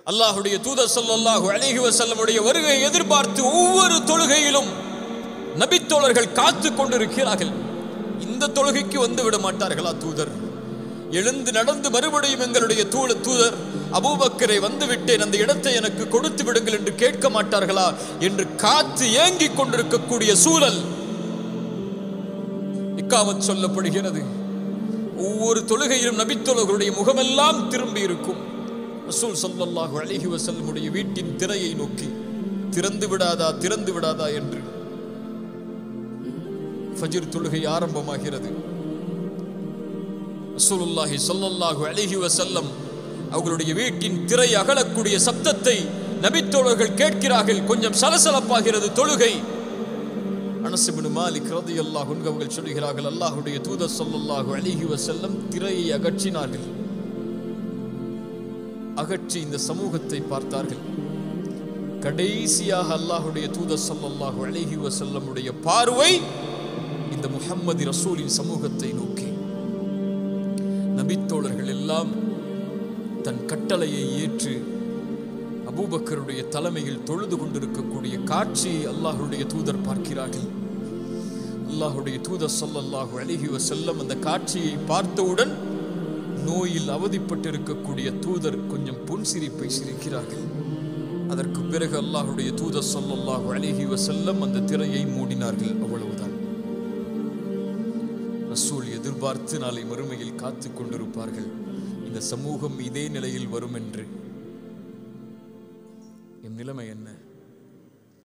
அல்லாஹுடைய தூதர் ஸல்லல்லாஹு அலைஹி வஸல்லமுடைய வருகையை எதிர்பார்த்து ஒவ்வொரு தொழுகையிலும் நபித்தோழர்கள் காத்து கொண்டிருக்கிறார்கள் இந்த தொழுகைக்கு வந்து விட மாட்டார்களா தூதர் எழுந்து நடந்து மறுபடியும் எங்களுடைய தூள தூதர் அபூபக்கரை வந்து விட்டேன் அந்த இடத்தை எனக்கு கொடுத்து விடுங்கள் என்று கேட்க மாட்டார்களா என்று காத்து ஏங்கிக் கொண்டிருக்கக்கூடிய சூழல் இக்காமத் சொல்லப்படுகிறது ஒவ்வொரு தொழுகையிலும் நபித்தோழர்களுடைய முகமெல்லாம் திரும்பி இருக்கும் ரசூல் ஸல்லல்லாஹு அலைஹி வஸல்லமுடைய வீட்டின் திரையை நோக்கி திறந்து விடாதா திறந்து விடாதா என்று ஃபஜ்ர் தொழுகை ஆரம்பமாகிறது ரசூலுல்லாஹி ஸல்லல்லாஹு அலைஹி வஸல்லம் அவர்களுடைய வீட்டின் திரை அகலக்கூடிய சப்தத்தை நபித்தோழர்கள் கேட்கிறார்கள் கொஞ்சம் சலசலப்பாகிறது தொழுகை அனஸ் இப்னு மாலிக் ரலியல்லாஹு அன்ஹு அவர்கள் சொல்கிறார்கள் அல்லாஹ்வுடைய தூதர் ஸல்லல்லாஹு அலைஹி வஸல்லம் திரையை அகற்றினார்கள் அகற்றி இந்த சமூகத்தை பார்த்தார்கள் கடைசியாக அல்லாஹ்வுடைய தூதர் ஸல்லல்லாஹு அலைஹி வஸல்லமுடைய பார்வை இந்த முஹம்மது ரசூலின் சமூகத்தை நோக்கி நபித்தோழர்கள் எல்லாம் தன் கட்டளையை ஏற்று அபூபக்கருடைய தலைமையில் தொழுது கொண்டிருக்கக்கூடிய காட்சியை அல்லாஹ்வுடைய தூதர் பார்க்கிறார்கள் அல்லாஹ்வுடைய தூதர் ஸல்லல்லாஹு அலைஹி வஸல்லம் அந்த காட்சியை பார்த்தவுடன் நோயில் அவதிப்பட்டிருக்கக்கூடிய தூதர் கொஞ்சம் புன்சிரிப்பை சிரிக்கிறார்கள் அதற்கு பிறகு அல்லாஹ்வுடைய தூதர் ஸல்லல்லாஹு அலைஹி வஸல்லம் அந்த திரையை மூடினார்கள் அவ்வளவுதான் ரசூல் எதிர்பார்த்து நாளை மறுமையில் காத்து கொண்டிருப்பார்கள் இந்த சமூகம் இதே நிலையில் வரும் என்று என் நிலைமை என்ன